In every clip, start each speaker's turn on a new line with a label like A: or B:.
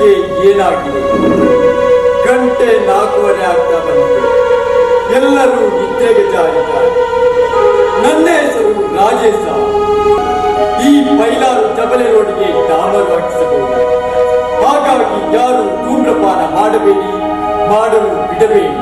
A: ಬೆಳಗ್ಗೆ ಏನಾಗಿದೆ ಗಂಟೆ ನಾಲ್ಕೂವರೆ ಆಗ್ತಾ ಬಂದಿದೆ ಎಲ್ಲರೂ ನಿದ್ದೆಗೆ ಜಾರಿದ್ದಾರೆ ನನ್ನ ಹೆಸರು ರಾಜೇಶ ಈ ಬೈಲಾರು ಜಬಲೆ ರೋಡ್ಗೆ ಡಾಮರು ಹಾಕಿಸಬಹುದು ಹಾಗಾಗಿ ಯಾರು ಧೂಮ್ರಪಾನ ಮಾಡಬೇಡಿ ಮಾಡಲು ಬಿಡಬೇಡಿ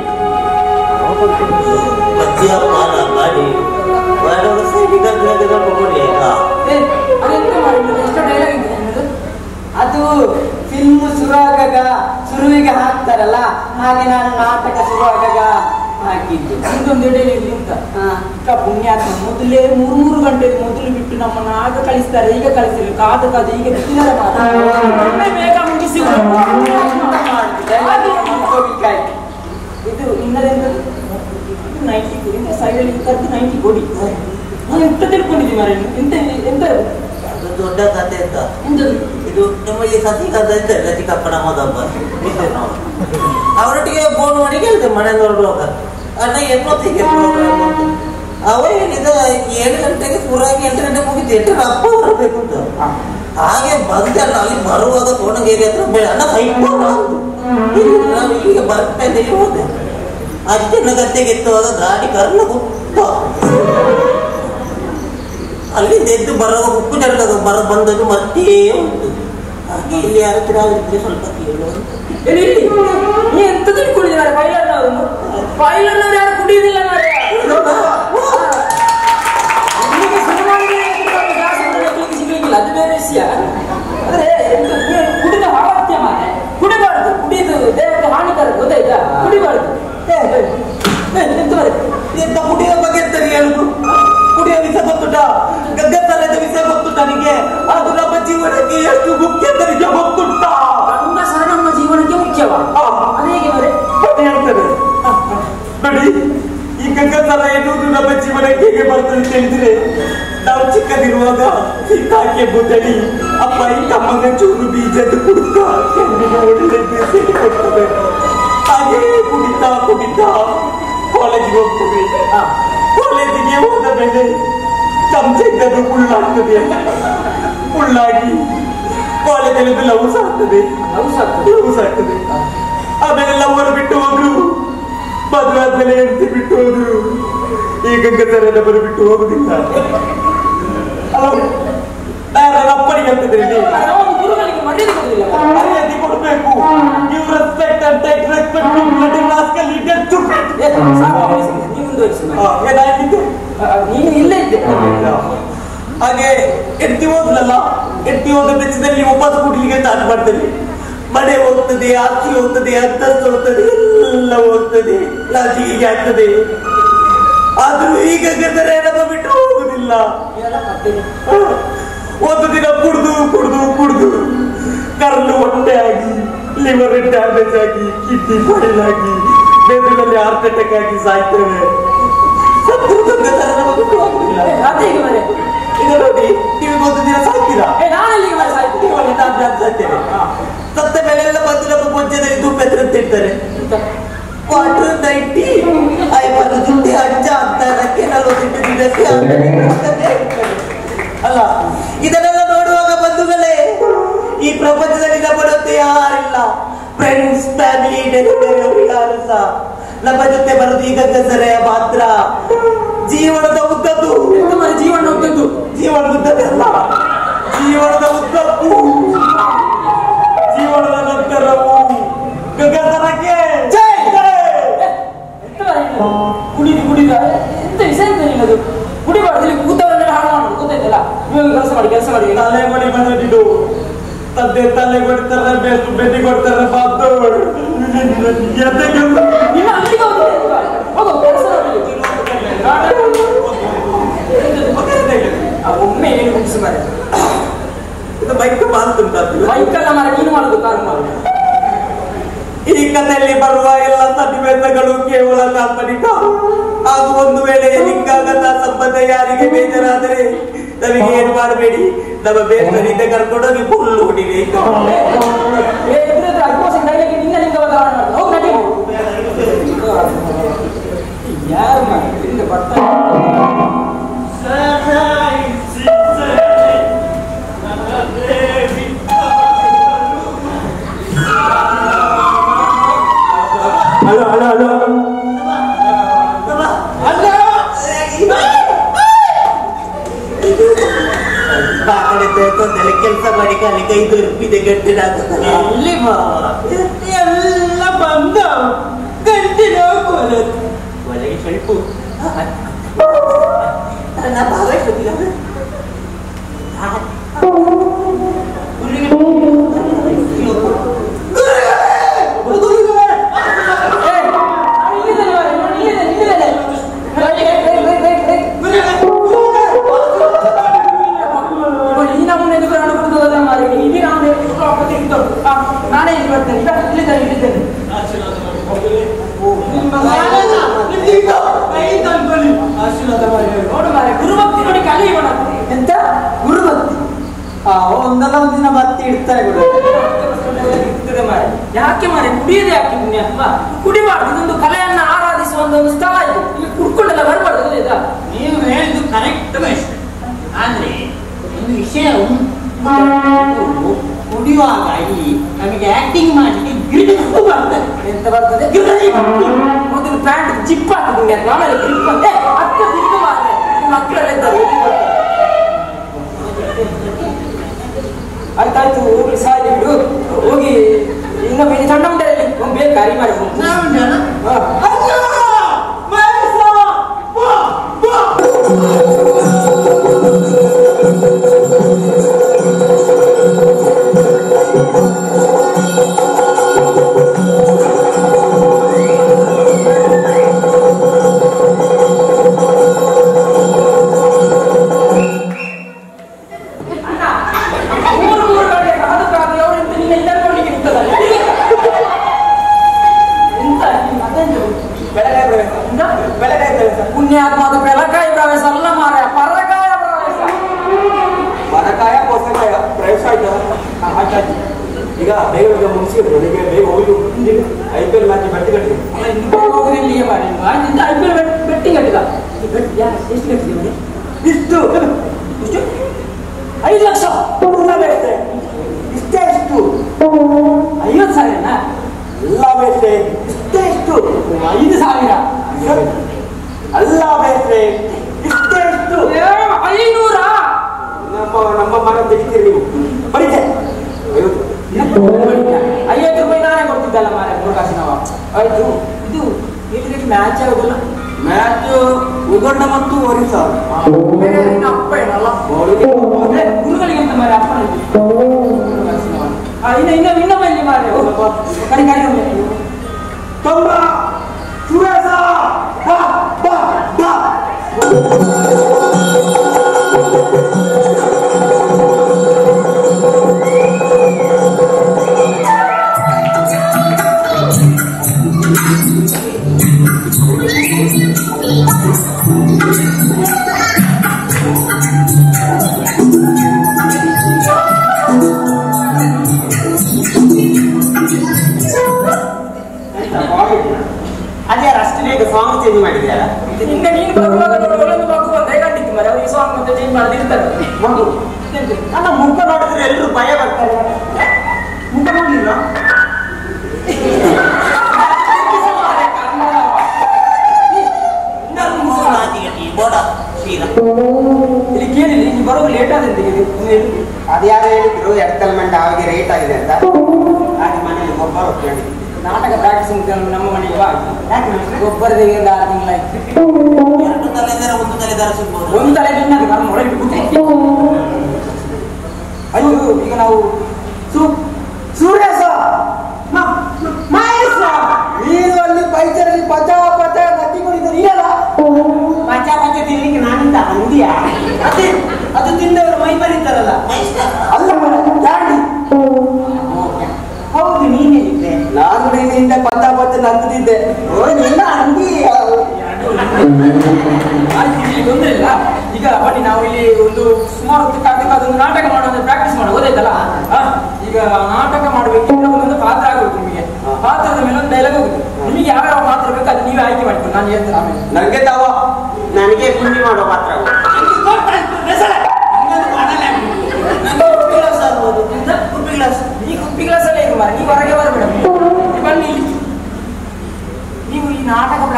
B: ಮದ್ಯಪಾನ ಮಾಡಿ ಮಾಡೋದು ಸೈನಿಕ ಕೊಡಲಿಲ್ಲ
C: ಏ, ಅದೆಂತ ಮಾಡಿದ್ದು ಎಷ್ಟು ಡೈಲಾಗ್ ಇದೆ ಅನ್ನೋದು
D: ಅದು ಫಿಲ್ಮ್ ಶುರುವಾಗಾಗ ಶುರುವಿಗೆ ಹಾಕ್ತಾರಲ್ಲ ಹಾಗೆ ನಾನು ನಾಟಕ ಶುರುವಾಗಾಗ ಹಾಕಿದ್ದು
C: ಇದೊಂದು ಎಡೆಯಲ್ಲಿ ಇಲ್ಲಿ ಅಂತ
D: ಹಾ.
C: ಅಕ್ಕ ಪುಣ್ಯಾತ್ಮ ಮೊದಲೇ ಮೂರು ಮೂರು ಗಂಟೆ ಮೊದಲು ಬಿಟ್ಟು ನಮ್ಮನ್ನ ಆಗ ಕಳಿಸ್ತಾರೆ ಈಗ ಕಳಿಸಿಲ್ಲ ಕಾದು ಕಾದು ಈಗ ಬಿಟ್ಟಿದ್ದಾರೆ ಮಾತ್ರ. ಒಮ್ಮೆ ಬೇಗ ಮುಗಿಸಿ ಹಾಗೆ
D: ಹೋಗ್ಲಿಕ್ಕಾಯ್ತು.
C: ಇದು ಇನ್ನದೆಂತ ನೈಂಟಿ ಇಂದ ಸೈಡಲ್ಲಿ ಕದ್ದು ನೈಂಟಿ ಕೊಡಿ ನಾನು ಎಂತ ತಿಳ್ಕೊಂಡಿದ್ದೀನಿ ಮಾರೆ ಎಂತ ಎಂತ
B: ಅದು ದೊಡ್ಡ ಕಥೆ ಅಂತ
C: ಎಂತದು
B: ಇದು ನಮ್ಮ ಈ ಸತಿ ಕಥೆ ಇದ್ದಲ್ಲ ಚಿಕ್ಕಪ್ಪನ ಮದಪ್ಪ ಇದ್ದೆ ನಾವು ಅವರೊಟ್ಟಿಗೆ ಫೋನ್ ಮಾಡಿ ಕೇಳಿದೆ ಮನೆ ನೋಡುವಾಗ ಅಣ್ಣ ಎನ್ನೊತ್ತಿಗೆ ಪ್ರೋಗ್ರಾಮ್ ಅಂತ ಅವ ಹೇಳಿದ ಏಳು ಗಂಟೆಗೆ ಪೂರಾಗಿ ಎಂಟು ಗಂಟೆ ಮುಗಿತು ಎಂಟು ಅಪ್ಪ ಬರಬೇಕು ಅಂತ ಹಾಗೆ ಬಂದೆ ಅಲ್ಲ ಅಲ್ಲಿ ಬರುವಾಗ ತೋಣಗೇರಿ ಹತ್ರ ಬೆ- ಅಣ್ಣ ಹೈಕೋಣ ನಾನು ಇಲ್ಲಿಗೆ ಬರ್ತೇನೆ ಹೋದೆ ಅಜ್ಜನ ಗದ್ದೆಗೆ ಎತ್ತುವಾಗ ಗಾಡಿ ಕರ್ಲ ಗುತ್ತ ಅಲ್ಲಿಂದ ಎದ್ದು ಬರುವ ಉಪ್ಪು ಜಡದ ಬರ ಬಂದದ್ದು ಮತ್ತೆ ಉಂಟು ಹಾಗೆ ಇಲ್ಲಿ ಯಾರ ಹತ್ರ ಇದ್ರೆ ಸ್ವಲ್ಪ ಕೇಳು ಅಂತ
C: ಎಲ್ಲಿ ಇಲ್ಲಿ? ನೀ ಎಂತ ತಿಳ್ಕೊಂಡಿದ್ದಾರೆ ಪೈಲರ್ ಅವನು ಪೈಲರ್ ಯಾರು ಕುಡಿಯುವುದಿಲ್ಲ ಮಾರೆ ನಿಮಗೆ ಸಿನಿಮಾಗೆ ಗ್ಲಾಸ್ ಹೊಡೆಯೋಕೆ ಸಿಗ್ಲಿಕ್ಕಿಲ್ಲ ಅದು ಬೇರೆ ವಿಷಯ ಆದ್ರೆ ಎಂತ ನೀನು ಕುಡಿದ ಹಾವತ್ಯ ಮಾರೆ ಕುಡಿಬಾರ್ದು ಕುಡಿದು ದೇಹಕ್ಕೆ ಹಾನಿಕರ ಗೊತ್ತಾಯ್ತಾ ಕುಡಿಬಾರ್ದು ಏ, ಏ, ಏ, ಎಂತ ಮಾರೆ
B: ಎಂತ ಕುಡಿಯೋ ಬಗ್ಗೆ ಎಂತ ಹೇಳುದು ಕುಡಿಯೋ ವಿಷ ಗೊತ್ತುಂಟ ಗದ್ದೆತನದ ವಿಷ ಗೊತ್ತುಂಟ ನನಗೆ ಅದು ನಮ್ಮ ಜೀವನಕ್ಕೆ ಎಷ್ಟು ಮುಖ್ಯ ಅಂತ ನಿಜ ಗೊತ್ತುಂಟ
C: ಗಂಡಸರ ನಮ್ಮ ಜೀವನಕ್ಕೆ ಮುಖ್ಯವಾ
B: ಆ.
C: ಅದು ಹೇಗೆ ಮಾರೆ
B: ಮತ್ತೆ ಹೇಳ್ತೇನೆ ನೋಡಿ ಈ ಗಂಗಸರ ಎನ್ನುವುದು ನಮ್ಮ ಜೀವನಕ್ಕೆ ಹೇಗೆ ಬರ್ತದೆ ಅಂತ ಹೇಳಿದ್ರೆ ನಾವು ಚಿಕ್ಕದಿರುವಾಗ ಸೀತಾಕ್ಕೆ ಬುದ್ದಡಿ ಅಪ್ಪ ಈ ತಮ್ಮನ ಚೂರು ಬೀಜದ ಕುಡುಕ ಕೆಂಡಿನ ಒಳ್ಳೆ ಸೇರಿ ಕೊಡ್ತದೆ ಹಾಗೆ ಕುಡಿತಾ ಕುಡಿತಾ ಕಾಲೇಜಿಗೆ ಹೋಗ್ತದೆ ಕಾಲೇಜಿಗೆ ಹೋದ ಮೇಲೆ ಚಮಚ ಇದ್ದದ್ದು ಮುಳ್ಳಾಗ್ತದೆ ಮುಳ್ಳಾಗಿ ಕಾಲೇಜಲ್ಲಿ ಲವ್ಸ್ ಆಗ್ತದೆ
C: ಲವ್ಸ್ ಆಗ್ತದೆ.
B: ಲವ್ಸ್ ಆಗ್ತದೆ ಆಮೇಲೆ ಲವ್ವರು ಬಿಟ್ಟು ಹೋದ್ರು ಮದುವೆ ಆದ್ಮೇಲೆ ಹೆಂಡತಿ ಬಿಟ್ಟು ಹೋದ್ರು ಈ ಗಂಗಸರೆಲ್ಲ ಬರು ಬಿಟ್ಟು ಹೋಗುದಿಲ್ಲ ಅಲ್ಲ ನಾನು ಅಪ್ಪನಿಗೆ ಹೇಳ್ತಿದ್ರೆ
C: ನಾವು ಗುರುಗಳಿಗೆ ಮರ್ಯಾದೆ ಕೊಡುವುದಿಲ್ಲ
B: ಮರ್ಯಾದೆ ಕೊಡ್ಬೇಕು you respect and take respect to little rascal little stupid
C: ಏ, ಸಾಕು, ನಿಲ್ಲಿಸಿ, ನೀವು ಮುಂದುವರಿಸಿ ಮಾರೆ.
B: ಏನಾಗಿತ್ತು
C: ಆ, ನೀನು ಇಲ್ಲೇ ಇದ್ದೆ
B: ಹಾಗೆ ಎತ್ತಿ ಹೋದ್ಲಲ್ಲ ಎತ್ತಿ ಹೋದ ಬೆಚ್ಚದಲ್ಲಿ ವಾಪಸ್ ಕುಡ್ಲಿಕ್ಕೆ ಸ್ಟಾರ್ಟ್ ಮಾಡ್ತೇನೆ ಮನೆ ಹೋಗ್ತದೆ ಆಸ್ತಿ ಹೋಗ್ತದೆ ಅಂತಸ್ತು ಹೋಗ್ತದೆ ಎಲ್ಲ ಹೋಗ್ತದೆ ಲಾಜಿಗೆ ಆಗ್ತದೆ ಆದ್ರೂ ಈಗ ಗದರ ನಮ್ಮ ಬಿಟ್ಟು ಹೋಗುದಿಲ್ಲ
C: ಇದೆಲ್ಲ ಕಥೆ.
B: ಒಂದು ದಿನ ಕುಡ್ದು ಕುಡ್ದು ಕುಡ್ದು ಕರಲು ಹೊಟ್ಟೆ ಆಗಿ ಲಿವರ್ ಡ್ಯಾಮೇಜ್ ಆಗಿ ಕಿಡ್ನಿ ಫೈಲ್ ಆಗಿ ಬೆದರಲ್ಲಿ ಹಾರ್ಟ್ ಅಟ್ಯಾಕ್ ಆಗಿ ಸಾಯ್ತೇವೆ ಸತ್ರು ಗಂಗಧರ ನಮ್ಮ ಬಿಟ್ಟು ಹೋಗುದಿಲ್ಲ
C: ಏ, ಅದು ಹೇಗೆ ಮಾರೆ?
B: ಈಗ ನೋಡಿ ನೀವು ಒಂದು ದಿನ ಸಾಯ್ತೀರಾ
C: ಏ, ನಾನೆಲ್ಲಿಗೆ ಮಾರೆ ಸಾಯ್ತು?
B: ನೀವಲ್ಲಿ ನಾನು ನಾನು ಸಾಯ್ತೇನೆ ಸತ್ತ ಮೇಲೆಲ್ಲ ಬಂದು ನಮ್ಮ ಪಂಚದಲ್ಲಿ ದುಪ್ಪೆತ್ರ ಅಂತ ಇಡ್ತಾರೆ ಕ್ವಾರ್ಟರ್ ನೈಂಟಿ ಐವತ್ತು ದುಡ್ಡಿ ಅಜ್ಜ ಅಂತಾರಕ್ಕೆ ನಲವತ್ತೆಂಟು ದಿನಕ್ಕೆ ಅಂತಲೇ ಇರ್ತಾರೆ. ಅಲ್ಲ ಇದನ್ನೆಲ್ಲ ನೋಡುವಾಗ ಬಂಧುಗಳೇ ಈ ಪ್ರಪಂಚದಲ್ಲಿ ನಮ್ಮನಂತೆ ಯಾರಿಲ್ಲ ಫ್ರೆಂಡ್ಸ್ ಫ್ಯಾಮಿಲಿ ಡೆಲಿವರಿ ಯಾರು ಸಹ ನಮ್ಮ ಜೊತೆ ಬರೋದು ಈಗ ಗಸರೆಯ ಮಾತ್ರ ಜೀವನದ ಉದ್ದದ್ದು
C: ಎಂತ ಮಾರೆ ಜೀವನ ಉದ್ದದ್ದು?
B: ಜೀವನದ ಉದ್ದದಲ್ಲ ಜೀವನದ ಉದ್ದಕ್ಕೂ ಜೀವನದ ನಂತರವು ಗಗನಕ್ಕೆ ಜೈ ಜೈ
C: ಎಂತ ಮಾರೆ ಇದು? ಕುಡಿದು ಕುಡಿದು ಎಂತ ವಿಷಯ ಎಂತ ನಿಮ್ಮದು ಕುಡಿಬಾರ್ದು ಇಲ್ಲಿ ಕೂತವರನ್ನೆಲ್ಲ ಹಾಳು ಮಾಡೋದು ಗೊತ್ತಾಯ್ತಲ್ಲ ನೀವು ಕೆಲಸ ಮಾಡಿ ಕೆಲಸ ಮಾಡಿ
B: ತಲೆ ಬಡಿ ಬಂದಿದ್ದು ತಂದೆ ತಲೆ ಕೊಡ್ತಾರೆ ಬೆಸ್ಟ್ ಬೆಟ್ಟಿ ಕೊಡ್ತಾರೆ ಬಾತು ಎದೆಗೆ
C: ನಿಮ್ಮ ಅಂಗಡಿಗೆ ಹೋಗಿ ಹೋಗು ಕೆಲಸ ಮಾಡಿ ಆ, ಒಮ್ಮೆ ಹೇಳಿ ಮುಗಿಸಿ ಮಾರೆ
B: ಇದು ಬೈಕ್ ಮಾತುಂಟ
C: ಬೈಕಲ್ಲ ಮಾರೆ ನೀನು ಮಾಡುದು ಕಾರು ಮಾಡುದು
B: ಈ ಕಥೆಯಲ್ಲಿ ಬರುವ ಎಲ್ಲ ಸನ್ನಿವೇಶಗಳು ಕೇವಲ ಕಾಲ್ಪನಿಕ ಹಾಗೂ ಒಂದು ವೇಳೆ ಲಿಂಗಾಗತ ಸಂಬಂಧ ಯಾರಿಗೆ ಬೇಜಾರಾದರೆ ನಮಗೆ ಏನು ಮಾಡಬೇಡಿ ನಮ್ಮ ಬೇಸರಿಂದ ಕರ್ಕೊಂಡೋಗಿ ಫುಲ್ ಹೊಡಿರಿ
C: ಏ ಎದುರು ಅಲ್ಪೋಸಿಗೆ ಡೈಲಾಗಿ ನಿನ್ನ ಲಿಂಗ ಬದಲಾವಣೆ ಮಾಡುದು ಹೋಗಿ ನಡಿ ಯಾರು ಮಾಡಿ ಇಲ್ಲಿಂದ ಬರ್ತಾರೆ
B: ಹಲೋ ಹಲೋ ಹಲೋ
E: ಕೆಲಸ ಮಾಡಿ ಕಾಲಿಗೆ ಐದು ರೂಪಾಯಿ ಗಂಟೆ
D: ಎಲ್ಲಿ ಮಾವ ಎಲ್ಲ ಬಂದ ಗಂಟಿನ ಕೋಲತ್ತು
E: ಒಳಗೆ ಸ್ವಲ್ಪ ನನ್ನ ಭಾವ ಎಷ್ಟೊತ್ತಿಲ್ಲ
C: ನಾನೇ ಇಲ್ಲಿ ಬರ್ತೇನೆ ಈಗ ಇಲ್ಲಿದ್ದೇನೆ ಇಲ್ಲಿದ್ದೇನೆ ನೋಡು ಮಾರೆ ಗುರುಭಕ್ತಿ ನೋಡಿ ಕಲಿಯೋಣ
D: ಎಂತ ಗುರುಭಕ್ತಿ ಆ ಒಂದಲ್ಲ ಒಂದಿನ ಭಕ್ತಿ ಇಡ್ತಾರೆ ಗುರು
C: ಇರ್ತದೆ ಮಾರೆ ಯಾಕೆ ಮಾರೆ ಕುಡಿಯೋದು ಯಾಕೆ ಪುಣ್ಯಾತ್ಮ ಕುಡಿಬಾರ್ದು ಇದೊಂದು ಕಲೆಯನ್ನ ಆರಾಧಿಸುವ ಒಂದು ಸ್ಥಳ ಇದು ಇಲ್ಲಿ ಕುಡ್ಕೊಂಡೆಲ್ಲ ಬರಬಾರ್ದು ಗೊತ್ತಾಯ್ತಾ
E: ನೀವು ಹೇಳಿದ್ದು ಕರೆಕ್ಟ್ ಬೆಸ್ಟ್ ಆದ್ರೆ ಒಂದು ವಿಷಯ ಉಂಟು. ಕುಡಿಯುವಾಗ ಇಲ್ಲಿ ನಮಗೆ ಆಕ್ಟಿಂಗ್ ಮಾಡಲಿಕ್ಕೆ ಗಿರಿಟು ಬರ್ತದೆ
C: ಎಂತ ಬರ್ತದೆ ಮೊದಲು ಪ್ಯಾಂಟ್ ಜಿಪ್ ಹಾಕಿ ಪುಣ್ಯಾತ್ಮ ಆಮೇಲೆ ಗ್ರಿಪ್ ಅಂತ ಅಕ್ಕ ದಿಕ್ಕು ಮಾರೆ ಮಕ್ಕಳೆಲ್ಲ ಇದ್ದಾರೆ ಎಲ್ಲಿ ಬರ್ತಾರೆ? ಆಯ್ತಾಯ್ತು ಹೋಗಿ ಸಾಯಿ ಬಿಡು ಹೋಗಿ ಇನ್ನೊಮ್ಮೆ ಇಲ್ಲಿ ಸಣ್ಣ ಉಂಟಲ್ಲಿ ಒಂದು ಬೇಗ ಗಾಡಿ ಮಾಡಿ ಹಾ ಮೂರು ಮೂರು ಗಂಟೆ ಕಾದು ಕಾದು ಅವರಿಂದ ನಿನ್ನ ಇಲ್ಲಕೊಂಡಿಗೆ ನಿಂತದಲ್ಲ ಎಂತ ನಿಮ್ಮ ಅದೆಂದು
B: ಬೆಳಗಾವಿ ಪ್ರವೇಶ
C: ಎಂತ?
B: ಬೆಳಗಾವಿ ಪ್ರವೇಶ
C: ಪುಣ್ಯಾತ್ಮ ಅದು ಬೆಳಕಾಯಿ ಪ್ರವೇಶ ಅಲ್ಲ ಮಾರ ಪರಕಾಯ ಪ್ರವೇಶ
B: ಮರಕಾಯ ಹೊಸಕಾಯ ಪ್ರವೇಶ ಆಯ್ತಾ ಹಾ, ಆಯ್ತಾಯ್ತು ಈಗ ಬೇಗ ಬೇಗ ಮುಗಿಸಿದ್ರು ಈಗ ಬೇಗ ಹೋಗಿ ಐ ಪಿ ಎಲ್ ಮ್ಯಾಚ್ ಬಟ್ಟಿ ಕಟ್ಟಿ
C: ಅಲ್ಲ, ಇನ್ನು ಬೇಗ ಹೋಗುದಿಲ್ಲ ಮಾರ ಆಯ್ತು ಐ ಪಿ ಎಲ್ ಬೆಟ್ಟಿ ಕಟ್ಟಿದ ಈ ಬೆಟ್ಟಿ ಯಾ- ಎಷ್ಟು ಕಟ್ಟಿದೆ ಮನೆ
B: ಇಷ್ಟು
C: ಎಷ್ಟು ಐದು ಲಕ್ಷ
B: ಎಲ್ಲ ಬೇಸೆ ಇಷ್ಟೇ ಇಷ್ಟು
C: ಐವತ್ತು ಸಾವಿರನಾ
B: ಎಲ್ಲ ಬೇಸೆ ಇಷ್ಟೇ ಇಷ್ಟು
C: ಐದು ಸಾವಿರ
B: ಅಲ್ಲ ಬೇಸೆ ಇಷ್ಟೇ ಇಷ್ಟು
C: ಏ, ಐನೂರ
B: ನಮ್ಮ ನಮ್ಮ ಮನ ತೆಗಿತೀರಿ ನೀವು ಬಡಿತೆ ಐವತ್ತು
C: ಐವತ್ತು ರೂಪಾಯಿ ನಾನೇ ಕೊಡ್ತಿದ್ದಲ್ಲ ಮಾರ ಮೂರು ಕಾಸಿನವ ಆಯ್ತು ಇದು ಎಷ್ಟು ಮ್ಯಾಚ್ ಆಗೋದಿಲ್ಲ
B: ಮ್ಯಾಚ್ ಉಗಂಡ ಮತ್ತು ಒರಿಸ್ಸಾ
C: ಬೇರೆ ಇನ್ನು ಅಪ್ಪ ಏನಲ್ಲ ಅದೇ ಗುರುಗಳಿಗೆ ಅಂತ ಮಾರಿ ಅಪ್ಪನ ಇದು. ಆ, ಇನ್ನು ಇನ್ನು ಇನ್ನೊಮ್ಮೆ ಇಲ್ಲಿ ಮಾರಿ ಕರಿ ಕರಿ ಒಮ್ಮೆ.
B: ಕಂಬ ಸುರೇಶ ಬಾ ಬಾ ಬಾ
E: ಅದೇ ಅಷ್ಟು ಬೇಗ ಸಾಂಗ್ ಚೇಂಜ್ ಮಾಡಿದ್ಯಲ್ಲ
C: ಹಿಂದೆ ನೀನು ಬರುವಾಗ ನೋಡಿ ಒಳ್ಳೊಂದು ಮಗು ಬಂದ ಕಂಡಿತ್ತು ಮರಿ ಅವ್ರಿಗೆ ಸಾಂಗ್ ಮತ್ತೆ ಚೇಂಜ್ ಮಾಡದಿರ್ತಾರೆ
E: ಮಗು ನನ್ನ ಮುಖ ನೋಡಿದ್ರೆ ಎಲ್ಲರೂ ಭಯ ಬರ್ತಾರೆ ಮುಖ ನೋಡ್ಲಿಲ್ಲ ಬೋಡ ಶ್ರೀರ
C: ಇಲ್ಲಿ ಕೇಳಿ ನೀವು ಬರೋದು ಲೇಟ್ ಆದಂತ ಇದು
E: ಅದು ಯಾರು ಹೇಳಿದ್ರು ಎಡ್ಕಲ್ಮೆಂಟ್ ಆಗಿ ರೇಟ್ ಆಗಿದೆ ಅಂತ ಹಾಗೆ ಮನೇಲಿ ಗೊಬ್ಬರ ಒಪ್ಕೊಂಡಿದ್ದೆ
C: ನಾಟಕ ಪ್ರಾಕ್ಟೀಸ್ ನಮ್ಮ ಮನೆಗೆ ಬಾ ಗೊಬ್ಬರದ ಒಂದು ಆರು ತಿಂಗಳಾಯ್ತು
E: ಎರಡು ತಲೆದಾರ ಒಂದು ತಲೆದಾರ ಸಿಗ್ಬೋದು
C: ಒಂದು ತಲೆ ನಿನ್ನದು ನಾನು ಒಳಗೆ ಕೂತಿದ್ದೆ ಅಯ್ಯೋ ಈಗ ನಾವು
B: ಸು ಸುರೇಶ
E: ಮಹೇಶ
B: ನೀನು ಅಲ್ಲಿ ಪೈಚರಲ್ಲಿ ಪಚ ಪಚ ನಟ್ಟಿ ಕುಡಿದ ನೀನಲ್ಲ
E: ಪಚ ಪಚ ತಿನ್ಲಿಕ್ಕೆ ನಾನಿಂದ ಅಂದಿಯ
D: ಅದೇ ಅದು ತಿಂದವರು ಮೈ ಬರೀತಾರಲ್ಲ
B: ಅಲ್ಲ ದಾಂಡಿ
E: ಹೌದು ನೀನೇ ಇದ್ದೆ
B: ನಾನು ನಿನ್ನಿಂದ ಪಚ ಪಚ ನಗ್ತಿದ್ದೆ
E: ಓ ನಿನ್ನ ಅಂದಿ
C: ಆಯ್ತು ಇಲ್ಲಿ ತೊಂದರೆ ಇಲ್ಲ ಈಗ ಬನ್ನಿ ನಾವು ಇಲ್ಲಿ ಒಂದು ಸುಮಾರು ಹೊತ್ತು ಕಾಗಕ್ಕೆ ಅದೊಂದು ನಾಟಕ ಮಾಡೋದು ಪ್ರಾಕ್ಟೀಸ್ ಮಾಡಿ ಓದಾಯ್ತಲ್ಲ ಆ, ಈಗ ನಾಟಕ ಮಾಡಬೇಕಿದ್ರೆ ಒಂದೊಂದು ಪಾತ್ರ ಆಗಬೇಕು ನಿಮಗೆ ಪಾತ್ರದ ಮೇಲೆ ಒಂದು ಡೈಲಾಗ್ ಹೋಗುತ್ತೆ ನಿಮಗೆ ಯಾವ ಯಾವ ಪಾತ್ರ ಬೇಕು ಅದು ನೀವೇ ಆಯ್ಕೆ ಮಾಡ್ಕೊಂಡು ನಾನು ಹೇಳ್ತೇನೆ ಆಮೇಲೆ
B: ನಂಗೆ ತಾವ
E: ನನಗೆ ಪುಣ್ಯ ಮಾಡೋ ಪಾತ್ರ
C: ಎಂತ? ಈ ಕುಪ್ಪಿ ಗ್ಲಾಸ್ ಅಲ್ಲೇ ಇರು ಮಾರ್ರೆ, ನೀವು ಹೊರಗೆ ಬರಬೇಡ ನೀವು ಬನ್ನಿ ಇಲ್ಲಿ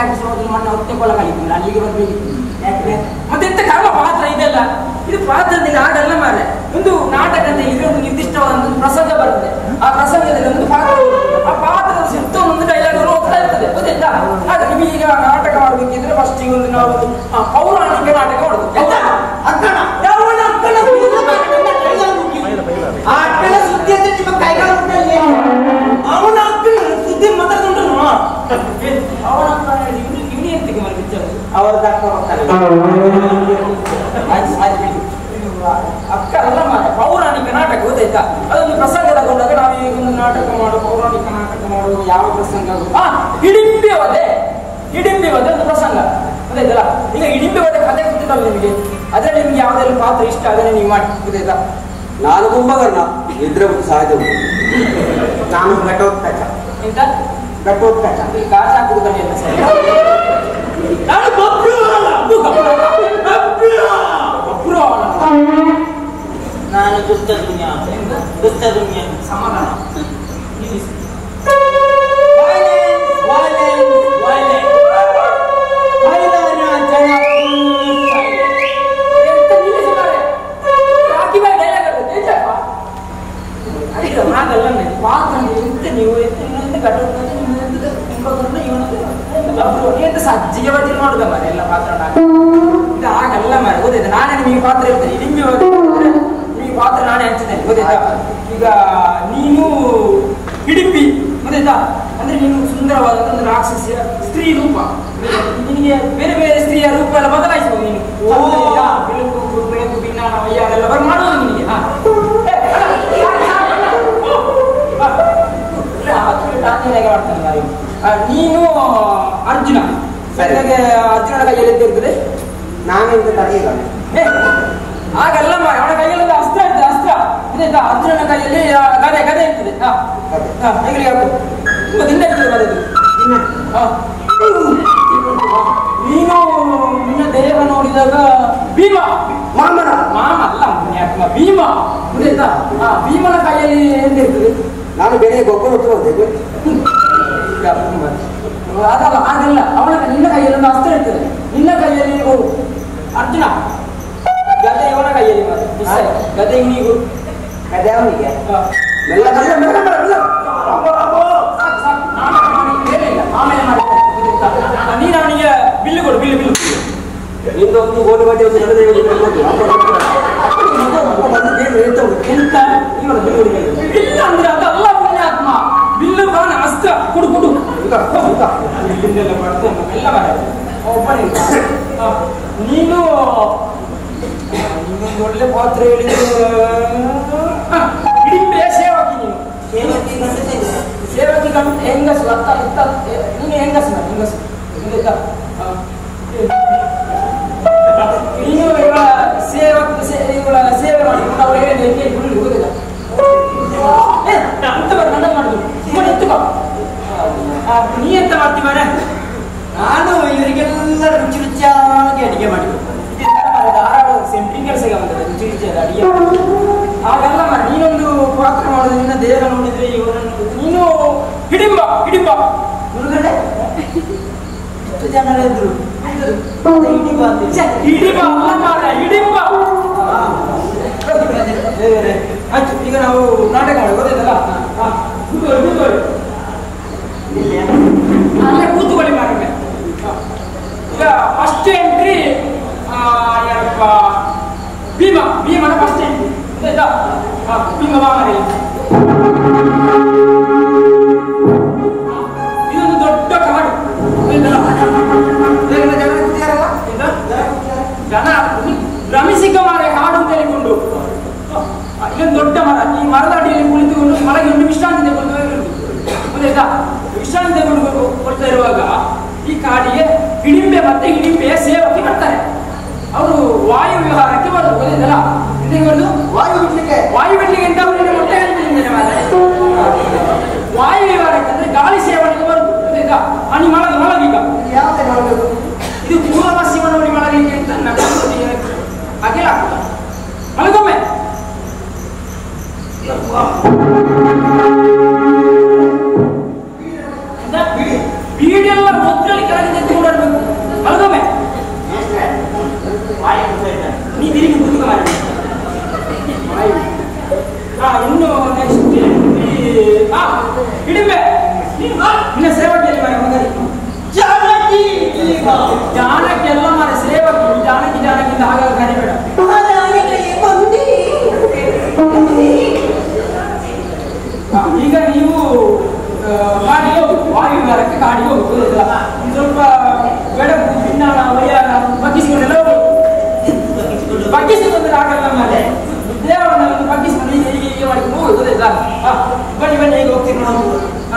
C: ಹಾಕಿ ಸೋದಲು ಮಣ್ಣು ಹೊತ್ತೆಕೊಳ್ಳ ಕಲಿತಿಲ್ಲ ಅಲ್ಲಿಗೆ ಬರ್ಬೇಕು ಯಾಕೆ ಮತ್ತೆ ಎಂತ ಕರ್ಮ ಪಾತ್ರ ಇದೆಲ್ಲ ಇದು ಪಾತ್ರದಲ್ಲಿ ಹಾಗಲ್ಲ ಮಾರೆ ಒಂದು ನಾಟಕ ಅಂತ ಹೇಳಿದ್ರೆ ಒಂದು ನಿರ್ದಿಷ್ಟವಾದ ಒಂದು ಪ್ರಸಂಗ ಬರ್ತದೆ ಆ ಪ್ರಸಂಗದಲ್ಲಿ ಒಂದು ಪಾತ್ರ ಬರ್ತದೆ. ಆ ಪಾತ್ರದ ಸುತ್ತ ಒಂದು ಡೈಲಾಗ್ ಹೋಗ್ತಾ ಇರ್ತದೆ ಗೊತ್ತಾಯ್ತಾ ಹಾಗೆ ನಿಮಗೆ ಈಗ ನಾಟಕ ಮಾಡ್ಬೇಕಿದ್ರೆ ಫಸ್ಟ್ ಒಂದು ನಾವು ಆ, ಪೌರಾಣಿಕ ನಾಟಕ ಮಾಡುದು ಎಂತ?
D: ಅಕ್ಕಣ
C: ಯಾವನ ಅಕ್ಕನ
D: ಇದು ನನ್ನ ಕೈಗಾಲು ಮುಗಿಲಿ. ಆ ಅಕ್ಕನ ಸುದ್ದಿ ಅಂದ್ರೆ ನಿಮ್ಮ ಕೈಗಾಲು ಮುಟ್ಟಲ್ಲಿ
C: ಅವನ ಅಕ್ಕನ ಸುದ್ದಿ ಮಾತಾಡ್ಕೊಂಡು ಅವನ ಅಕ್ಕ ಇವನಿ ಎಂತಕ್ಕೆ ಮನೆ ಬಿಚ್ಚರು
E: ಅವ್ರ ದಕ್ಕ ಹೋಗ್ತಾರೆ
C: ಆಯ್ತು, ಆಯ್ತು ಬಿಡಿ. ಇದು ಅಕ್ಕ ಅಲ್ಲ ಮಾರೆ ಪೌರಾಣಿಕ ನಾಟಕ ಗೊತ್ತಾಯ್ತಾ ಅದೊಂದು ಪ್ರಸಂಗ ತಗೊಂಡಾಗ ನಾವು ಈಗ ಒಂದು ನಾಟಕ ಮಾಡು ಪೌರಾಣಿಕ ನಾಟಕ ಮಾಡುವ ಯಾವ ಪ್ರಸಂಗ ಅದು? ಆ ಹಿಡಿಂಬೆ ವಧೆ ಹಿಡಿಂಬೆ ವಧೆ ಒಂದು ಪ್ರಸಂಗ ಗೊತ್ತಾಯ್ತಲ್ಲ ಈಗ ಹಿಡಿಂಬೆ ವಧೆ ಕಥೆ ಗೊತ್ತಿದ್ದಲ್ಲ ನಿಮಗೆ ಅದ್ರಲ್ಲಿ ನಿಮ್ಗೆ ಯಾವ್ದೆಲ್ಲ ಪಾತ್ರ ಇಷ್ಟ ಅದನ್ನೇ ನೀವು ಮಾಡಿ ಗೊತ್ತಾಯ್ತಾ
E: ನಾನು ಕುಂಭಕರ್ಣ ಇದ್ರೆ ಒಂದು ಸಾಧ್ಯ ಉಂಟು ನಾನು ಘಟೋತ್ಕಚ
C: ಎಂತ
E: ಘಟೋತ್ಕಚ
C: ಈ ಕಾರ್ ಹಾಕುವುದರಲ್ಲಿ ಎಲ್ಲ ಸರಿ
B: ನಾನು ಬಬ್ರು ಅಲ್ಲ.
C: ಒಬ್ರು ಅವನ
D: ನಾನು ದುಷ್ಟ ದುನಿಯಾ ದುಷ್ಟ ದುನಿಯಾ
C: ಸಮಾಧಾನ ನಿಲ್ಲಿಸಿ. ಎಂತ ನಿಲ್ಲಿಸಿ ಮಾರ್ರೆ. ಹಾಕಿ ಬಾ dialogue ಅದು, ಎಂತಪ್ಪ? ಅಯ್ಯೋ, ಹಾಗಲ್ಲ ನನಗೆ. ಪಾತ್ರ ಅಂದ್ರೆ ಎಂತ ನೀವು ಎಂತ ಇನ್ನೊಂದು ಘಟನೆ ನಿಮ್ಮ ಎಂತದ ಕುಂಭಕರ್ಣ ಇವನದು ಎಂತ ಒಬ್ರು ಎಂತ ಸಜ್ಜಿಗೆ ಬಜ್ಜಿಗೆ ಮಾಡುದ ಮಾರೆ ಎಲ್ಲ ಪಾತ್ರ ಇದು ಹಾಗಲ್ಲ ಮಾರೆ ಗೊತ್ತಾಯ್ತಾ ನಾನೇ ನಿಮಗೆ ಪಾತ್ರ ಇರ್ತೇನೆ ನಿಮಗೆ ನಿಮಗೆ ಪಾತ್ರ ನಾನೇ ಹಂಚಿದ್ದೇನೆ ಗೊತ್ತಾಯ್ತಾ ಈಗ ನೀನು ಹಿಡಿಪಿ ಗೊತ್ತಾಯ್ತಾ ಅಂದ್ರೆ ನೀನು ಸುಂದರವಾದಂತ ಒಂದು ರಾಕ್ಷಸಿಯ ಸ್ತ್ರೀ ರೂಪ ನಿನಗೆ ಬೇರೆ ಬೇರೆ ಸ್ತ್ರೀಯ ರೂಪ ಎಲ್ಲ ಬದಲಾಯಿಸಬಹುದು ನೀನು ಸೌಂದರ್ಯ, ಬೆಳಕು ಬೆಳಕು ಭಿನ್ನಾಣ ವಯ್ಯಾರೆಲ್ಲ ಬರ್ ಮಾಡುವುದು ನಿನಗೆ ಹಾ ಏ, ಅಲ್ಲ, ಹಾ, ಇಲ್ಲ, ಅದು ನಾನೇನಾಗೆ ಮಾಡ್ತೇನೆ ನಾನು. ಆ, ನೀನು ಅರ್ಜುನ
E: ಸರಿ.
C: ನನಗೆ ಅರ್ಜುನನ ಕೈಯಲ್ಲಿ ಎಂತ ಇರ್ತದೆ
E: ನಾನೆಂತ ತಡೆಯಿಲ್ಲ
C: ಏ, ಹಾಗಲ್ಲ ಮಾರ್ರೆ, ಅವನ ಕೈಯಲ್ಲಿ ಒಂದು ಅಸ್ತ್ರ ಇರ್ತದೆ ಅಸ್ತ್ರ ಇದಾಯ್ತಾ ಅರ್ಜುನನ ಕೈಯಲ್ಲಿ ಆ, ಗದೆ ಗದೆ ಇರ್ತದೆ ಹಾ ಹಾ ಹೆಗಲಿಗೆ ಹಾಕು ತುಂಬಾ ದಿನ ಇರ್ತದೆ ಗದೆದು ಹಾ. ನೀನು ನಿನ್ನ ದೇಹ ನೋಡಿದಾಗ ಭೀಮ
E: ಮಾಮನ
C: ಮಾಮ ಅಲ್ಲ ಪುಣ್ಯಾತ್ಮ ಭೀಮ ಗೊತ್ತಾಯ್ತಾ ಹಾ ಭೀಮನ ಕೈಯಲ್ಲಿ ಎಂತ ಇರ್ತದೆ
E: ನಾನು ಬೇರೆ ಗೊಬ್ಬರ ಹೊತ್ತು ಬಂದೆ
C: ಅದಲ್ಲ ಹಾಗಲ್ಲ ಅವನ ನಿನ್ನ ಕೈಯಲ್ಲಿ ಒಂದು ಅಸ್ತ್ರ ಇರ್ತದೆ ನಿನ್ನ ಕೈಯಲ್ಲಿ ಓ ಅರ್ಜುನ ಗದೆ ಇವನ ಕೈಯಲ್ಲಿ ಮಾತ್ರ ಮಿಸ್ ಆಯ್ತು. ಗದೆ ಇವನಿಗೂ
E: ಕದೆ ಅವನಿಗೆ
C: ಹಾ.
E: ಮೆಲ್ಲ ಮೆಲ್ಲ ಮೆಲ್ಲ ಮೆಲ್ಲ ಮೆಲ್ಲ.
C: ಸಾಕು, ಸಾಕು. ನಾಟಕ ಮಾಡಿ ಏನಿಲ್ಲ. ಆಮೇಲೆ ಮಾಡ್ತೇನೆ. ಗೊತ್ತಾಯ್ತಾ? ನೀನು ಅವನಿಗೆ ಬಿಲ್ಲು ಕೊಡು ಬಿಲ್ಲು ಬಿಲ್ಲು
E: ನಿಂದು ಒಂದು ಗೋಲು ಬಡ್ಡಿ ಒಂದು ನಡೆದ ಒಂದು ಕೊಡು. ಅಪ್ಪ ಬರ್ತಾರೆ. ಅಪ್ಪ ಬಂದು ಬೇಗ ಹೇಳ್ತಾ ಉಂಟು.
C: ಎಂತ ಇವನ ಬಿಲ್ಲು ಹೊಡಿಬೇಕು. ಬಿಲ್ಲು ಅಂದ್ರೆ ಅದಲ್ಲ ಪುಣ್ಯಾತ್ಮ ಬಿಲ್ಲು ಬಾಣ ಅಸ್ತ್ರ ಕೊಡು ಕೊಡು
E: ಈಗ, ಈಗ.
C: ಇಲ್ಲಿಂದೆಲ್ಲ ಮಾಡ್ತೇನೆ ಎಲ್ಲ ಮಾಡ ಒಬ್ಬನೇ ಹಾ. ನೀನು ನೀನೊಂದು ಒಳ್ಳೆ ಪಾತ್ರ ಹೇಳಿದ್ರೆ ಹಾ, ಹಿಡಿಂಬೆ ಸೇವಕಿ ನೀನು
D: ಸೇವಕಿ ಗಂಡಸೇ.
C: ಸೇವಕಿ ಗಂಡ ಹೆಂಗಸು ಅತ್ತ ಇತ್ತ ಎ- ನೀನು ಹೆಂಗಸು ನಾನು ಹೆಂಗಸು ಗೊತ್ತಾಯ್ತಾ? ಹಾ. ನೀನು ಇವಳ ಸೇವಕ ಸೇ- ಇವಳ ಸೇವೆ ಮಾಡಿಕೊಂಡು ಅವಳು ಹೇಳಿದ ಹೆಂಗೆ ಬಿಡು ಗೊತ್ತಿಲ್ಲ ಏ, ಅಂತ ಬರ ನನ್ನ ಮಾಡುದು ಸುಮ್ಮನೆ ಎತ್ತುಕೋ ಆ, ನೀ ಎಂತ ಮಾಡ್ತಿ ಮಾರೆ
D: ನಾನು ಇವರಿಗೆಲ್ಲ ರುಚಿ ರುಚಿಯಾಗಿ ಅಡಿಗೆ ಮಾಡಿದ್ದು
C: ಸೆಂಟ್ರಿಂಗ್ ಕೆಲಸಕ್ಕೆ ಬಂದದ್ದು ರುಚಿ ರುಚಿಯಾದ ಅಡಿಗೆ ಹಾಗಲ್ಲ ಮಾರೆ ನೀನೊಂದು ಪಾತ್ರ ಮಾಡೋದು ನಿನ್ನ ದೇಹ ನೋಡಿದ್ರೆ ಇವರನ್ನು ನೀನು ಹಿಡಿಂಬ ಹಿಡಿಂಬ
D: ಮುರುಗಡೆ ಎಷ್ಟು ಜನರಿದ್ರು ಇಡೀ ಬಂದಿಲ್ಲ.
C: ಛೆ, ಹಿಡಿಂಬ ಅಲ್ಲ ಮಾರ್ರೆ, ಹಿಡಿಂಬ
D: ದೇವರೇ,
C: ಆಯ್ತು ಈಗ ನಾವು ನಾಟಕ ಮಾಡಿ ಗೊತ್ತಾಯ್ತಲ್ಲ ಹಾ, ಕೂತ್ಕೊಳ್ಳಿ ಕೂತ್ಕೊಳ್ಳಿ
D: ಇಲ್ಲಿ
C: ಅಲ್ಲೇ ಕೂತ್ಕೊಳ್ಳಿ ಮಾರ್ರೆ ಹಾ. ಈಗ ಫಸ್ಟ್ ಎಂಟ್ರಿ ಯಾರಪ್ಪ ಭೀಮ ಭೀಮನ ಫಸ್ಟ್ ಎಂಟ್ರಿ ಗೊತ್ತಾಯ್ತಾ ಹಾ, ಭೀಮ ಬಾ ಮಾರ್ರೆ. ಹಾ, ಇದೊಂದು ದೊಡ್ಡ ಕಾಡು ಗೊತ್ತಾಯ್ತಲ್ಲ?
E: ಬೇಗ ಜನ ಕೂತಿದಾರಲ್ಲ?
C: ಎಂತ? ಜನ ಭ್ರಮಿಸಿಕ ಮಾರೆ ಕಾಡು ಅಂತ ಹೇಳಿಕೊಂಡು ಆ, ಇಲ್ಲೊಂದು ದೊಡ್ಡ ಮರ ಈ ಮರದ ಅಡಿಯಲ್ಲಿ ಕುಳಿತುಕೊಂಡು ಮರಗೆ ಒಂದು ವಿಶ್ರಾಂತಿ ತೆಗೆದುಕೊಂಡು ಹೋಗಿರುವುದು ಗೊತ್ತಾಯ್ತಾ ವಿಶ್ರಾಂತಿ ತೆಗೆದುಕೊಂಡು ಕೊಡ್ತಾ ಇರುವಾಗ ಈ ಕಾಡಿಗೆ ಹಿಡಿಂಬೆ ಮತ್ತೆ ಹಿಡಿಂಬೆಯ ಸೇವಕಿ ಬರ್ತಾರೆ ಅವರು ವಾಯು ವಿಹಾರಕ್ಕೆ ಬರುದು ಗೊತ್ತಾಯ್ತಲ್ಲ ಎಲ್ಲಿಗೆ ಬರುದು
E: ವಾಯು ಬಿಡ್ಲಿಕ್ಕೆ
C: ವಾಯು ಬಿಡ್ಲಿಕ್ಕೆ ಅಂತ ಅವರಿಗೆ ಮೊಟ್ಟೆ ಹೇಳ್ತಿದ್ದೇನೆ ಮಾರ್ರೆ. ವಾಯು ವಿಹಾರಕ್ಕೆ ಅಂದ್ರೆ ಗಾಳಿ ಸೇವನೆಗೆ ಬರುದು ಗೊತ್ತಾಯ್ತಾ ಅನಿ ಮಲಗಿ ಮಲಗೀಗ
E: ಯಾವ್ದು ನೋಡ್ಬೇಕು
C: ಇದು ಪೂರ್ವ ಪಶ್ಚಿಮ ನೋಡಿ ಮಲಗಲಿಕ್ಕೆ ಅಂತ ನನ್ನ ಹಾಗೆಲ್ಲ ಆಗ್ತದ ಮಲಗೊಮ್ಮೆ ಎಂತ? ಬೀಡಿಯಲ್ಲ ನೀವೆಲ್ಲ ಒತ್ತರಲ್ಲಿ ಕೆಳಗಿಂದ ಎತ್ಕೊಂಡು ಬರ್ಬೇಕು ಮಲಗೊಮ್ಮೆ ನೀ ತಿರುಗಿ ಕುತ್ಕೊ ಮಾಡಿ ಹಾ ಇನ್ನು ನೆಕ್ಸ್ಟ್ ಹಾ ಹಿಡಿಮೆ ನೀನು ಬಾ. ನಿನ್ನ ಸೇವಕಿಯಲ್ಲಿ ಮನೆ ಮಗರಿ ಜಾನಕಿ ಜಾನಕಿ ಎಲ್ಲ ಮಾರ ಸೇವಕಿ ಜಾನಕಿ ಜಾನಕಿ ಅಂತ ಹಾಗಾಗಿ ಕರಿಬೇಡ ಹಾ, ಈಗ ನೀವು ಆ, ಮಾಡಿ ಹೋಗು ವಾಯು ವಿಹಾರಕ್ಕೆ ಕಾಡಿಗೆ ಹೋಗು ಗೊತ್ತಿಲ್ಲ ಇನ್ನು ಸ್ವಲ್ಪ ಬೆಳಕು ಭಿನ್ನಾಣ ವಯ್ಯಾಣ ಬಗ್ಗಿಸಿಕೊಂಡೆಲ್ಲ ಹೋಗು ಬಗ್ಗಿಸಿಕೊಂಡ್ರೆ ಆಗಲ್ಲ ಮೇಲೆ ದೇವರನ್ನ ಬಗ್ಗಿಸಿಕೊಂಡು ಹೀಗೆ ಹೀಗೆ ಹೀಗೆ ಮಾಡಿಕೊಂಡು ಹೋಗುದು ಗೊತ್ತಾಯ್ತಾ ಹಾ ಬನ್ನಿ ಬನ್ನಿ ಈಗ ಹೋಗ್ತೀನಿ ನಾವು ಹಾ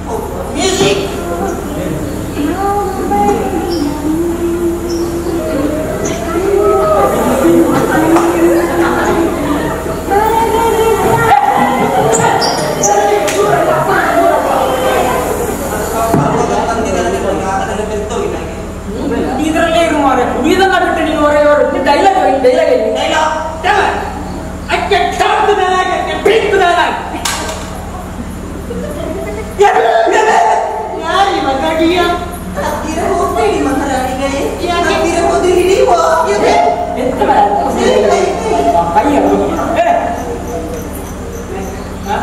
C: ಇದರಲ್ಲೇ ಇರು ಮಾರೆ ಕುಡಿಯೋದನ್ನ ಬಿಟ್ಟು ನೀನು ಹೊರಗೆ ಹೊರಟು ಡೈಲಾಗ್ ಡೈಲಾಗ್ ಅಕ್ಕೆ ಟಾಪ್ ಡೈಲಾಗ್ ಅಕ್ಕೆ ಪಿಂಕ್ ಡೈಲಾಗ್ ಎಂತ ಕೈಯ ಏ ಹಾ?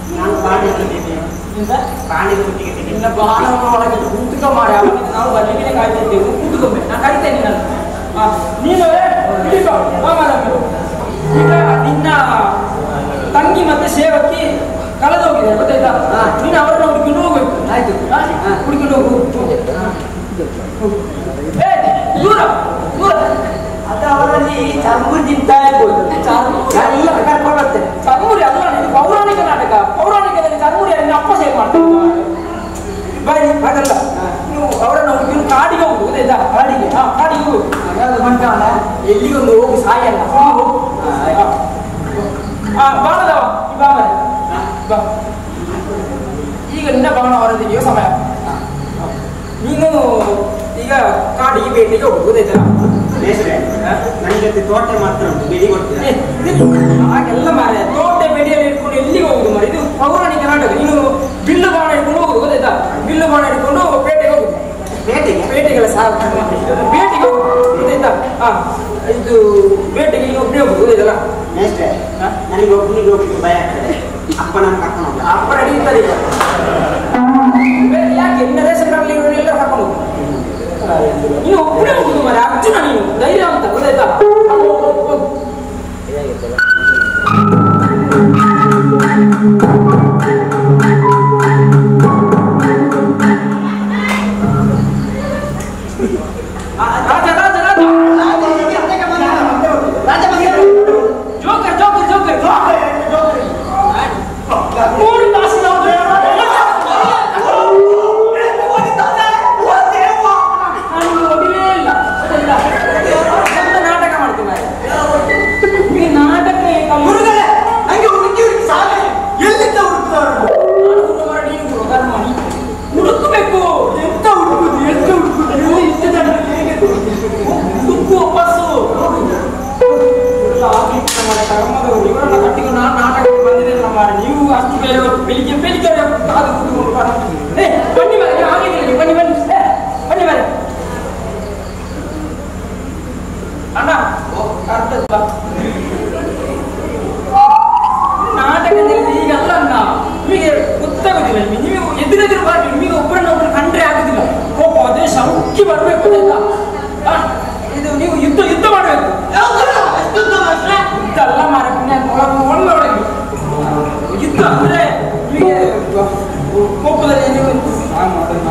C: ಎಂತ? ನಿನ್ನ ಬಾಣವನ್ನು ಒಳಗೆ ಕೂತ್ಕೊ ಮಾಡಿ ಅವನಿಗೆ ನಾವು ಬಲ್ಲಿಗೆ ಕಾಯ್ತಿದ್ದೇವೆ ಕೂತ್ಕೊಮ್ಮೆ ನಾನು ಕರಿತೇನೆ ನಿನ್ನನ್ನು ಆ, ನೀನು ಏ, ಹಿಡಿಕೊ, ಬಾ ಮಾರಮ್ಮ. ಈಗ ನಿನ್ನ ತಂಗಿ ಮತ್ತೆ ಸೇವಕಿ ಕಳೆದೋಗಿದೆ ಗೊತ್ತಾಯ್ತಾ ನೀನು ಅವರನ್ನ ಹುಡುಕೊಂಡು ಹೋಗ್ಬೇಕು ಆಯ್ತು ಹುಡುಕೊಂಡು ಹೋಗು ಹೋಗು. ಏ ದೂರ ದೂರ
D: ಅದು ಅವರಲ್ಲಿ ಚರ್ಮುರ್ಜಿಂತ ಇರ್ಬೋದು ಎಲ್ಲ ಕರ್ಕೊಂಡು ಬರ್ತೇನೆ
C: ಚರ್ಮುರಿ ಅಲ್ಲ ಇದು ಪೌರಾಣಿಕ ನಾಟಕ ಪೌರಾಣಿಕದಲ್ಲಿ ಚರ್ಮುರಿ ನಿನ್ನ ಅಪ್ಪ ಸೇವ್ ಮಾಡ್ತಾರೆ ಬರೀ ಹಾಗಲ್ಲ ನೀವು ಅವರನ್ನ ಹುಡುಗಿ ಕಾಡಿಗೆ ಹೋಗುದು ಗೊತ್ತಾಯ್ತಾ ಕಾಡಿಗೆ ಹಾ ಕಾಡಿಗೆ ಹೋಗು
D: ಯಾವ್ದು ಮಂಟವನ
C: ಎಲ್ಲಿಗೊಂದು ಹೋಗು ಸಾಯಲ್ಲ ಹಾ, ಹೋಗು ಹಾ. ಹಾ ಬಾಣದವ ಈ ಬಾ ಮರೆ. ಬಾ ಈಗ ನಿನ್ನ ಬಾಣ ಹೊರದಿದೆಯೋ ಸಮಯ ನೀನು ಈಗ ಕಾಡಿಗೆ ಬೇಟೆಗೆ ಹೋಗು ಗೊತ್ತಾಯ್ತಾ
E: ನನ್ನ ಜೊತೆ ತೋಟ ಮಾತ್ರ ಉಂಟು ಬಿಡಿ ಕೊಡ್ತೀರಾ
C: ಏ, ಇದು ಹಾಗೆಲ್ಲ ಮಾರೆ ತೋಟ ಬೆಡಿಯಲ್ಲಿ ಇಟ್ಕೊಂಡು ಎಲ್ಲಿಗೆ ಹೋಗುದು ಮಾರೆ ಇದು ಪೌರಾಣಿಕ ನಾಟಕ ನೀನು ಬಿಲ್ಲು ಬಾಣ ಇಟ್ಕೊಂಡು ಹೋಗುದು ಗೊತ್ತಾಯ್ತಾ ಬಿಲ್ಲು ಬಾಣ ಇಟ್ಕೊಂಡು ಪೇಟೆಗೆ ಹೋಗುದು
E: ಬೇಟೆಗೆ
C: ಬೇಟೆಗೆಲ್ಲ ಸಹ ಬೇಟೆಗೆ ಹೋಗುದು ಗೊತ್ತಾಯ್ತಾ ಹಾ ಇದು ಬೇಟೆಗೆ ನೀನು ಒಬ್ಬನೇ ಹೋಗುದು ಗೊತ್ತಾಯ್ತಲ್ಲ
E: ಮೇಷ್ಟ್ರೆ
C: ಹಾ?
E: ನನಗೆ ಒಬ್ಬನಿಗೆ ಹೋಗ್ಲಿಕ್ಕೆ ಭಯ ಆಗ್ತದೆ ಅಪ್ಪ ನನ್ನ ಕರ್ಕೊಂಡು ಹೋಗ್ತಾರೆ.
C: ಅಪ್ಪ ನಡೀತಾರೆ ಈಗ ಬೇರೆ ಯಾಕೆ ನಿನ್ನ ರೇಷನ್ ಕಾರ್ಡ್ ಎಲ್ಲ ಕರ್ಕೊಂಡು ಹೋಗು ನೀನು ಒಬ್ಬನೇ ಹೋಗುದು ಮಾರೆ ಅರ್ಜುನ ನೀನು ಧೈರ್ಯ ಅಂತ ಗೊತ್ತಾಯ್ತಾ ಹೋಗು, ಹೋಗು, ಹೋಗು. ಆ, ರಾಜ ರಾಜ ರಾಜ ಜೋಕರ್ ಜೋಕರ್ ಜೋಕರ್ ಮೂರು ತಾಸಿನ ನಾನು ಹೊಡಿಲೇ ಇಲ್ಲ ಗೊತ್ತಾಯ್ತಾ? ಎಂತ ನಾಟಕ ಮಾಡ್ತೀನಿ ಮಾರ್ರೆ. ಈ ನಾಟಕ
B: ಗುರುಗಳೇ ನಂಗೆ ಹುಡುಕಿ ಹುಡುಕಿ ಸಾಲ ಎಲ್ಲಿಂದ ಹುಡುಕ್ತಾವ್ರು
C: ಹುಡುಕಬೇಕು
B: ಎಂತ ಹುಡುಕುದು ಎಂತ ಹುಡುಕುದು ಎಲ್ಲಿ ಇಷ್ಟ ಜನ ಹೇಗೆ
C: ಹುಡುಕು ವಾಪಸ್ಸು ಎಲ್ಲ ಆಗ್ಲಿಕ್ಕೆ ನಮ್ಮ ಕರ್ಮದವರು ಇವರನ್ನ ಕಟ್ಟಿಕೊಂಡು ನಾನು ನಾಟಕಕ್ಕೆ ಬಂದಿದ್ದೇನೆ ನಮ್ಮ ನೀವು ಅಷ್ಟು ಬೇರೆ ಬೆಳಿಗ್ಗೆ ಬೆಳಿಗ್ಗೆ ಕಾದು ಕೂತ್ಕೊಂಡು ಬರ ಏ ಬನ್ನಿ ಮರೆ ನೀವು ಆಗ್ಲಿಕ್ಕೆ ಹೇಳಿ, ಬನ್ನಿ ಬನ್ನಿ ಏ, ಬನ್ನಿ ಮರೆ ಅಣ್ಣ ಅರ್ಥ ಬಾ. ನಾಟಕದಲ್ಲಿ ಈಗಲ್ಲ ಅಣ್ಣ ನಿಮಗೆ ಗೊತ್ತಾಗೋದಿಲ್ಲ ನಿಮಗೆ ನೀವು ಎದುರೆದುರು ಬಾರಿ ನಿಮಗೆ ಒಬ್ಬರನ್ನ ಒಬ್ಬರು ಕಂಡ್ರೆ ಆಗುದಿಲ್ಲ ಕೋಪ ದೇಶ ಉಕ್ಕಿ ಬರಬೇಕು ಆಯ್ತಾ ಆ, ಇದು ನೀವು ಯುದ್ಧ ಯುದ್ಧ ಮಾಡಬೇಕು ಯುದ್ಧ ಅಲ್ಲ ಮಾರ ಒಳ್ಳೆ ಒಳಗೆ ಯುದ್ಧ ಅಂದ್ರೆ ನಿಮಗೆ ಕೋಪದಲ್ಲಿ ನೀವು ಆ, ಮಾಡೋದು.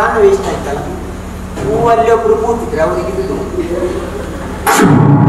E: ವೇಸ್ಟ್ ಆಯ್ತಲ್ಲ ಹೂವಲ್ಲಿ ಒಬ್ರು ಕೂತಿದ್ರೆ ಅವರಿಗೆ ಇದು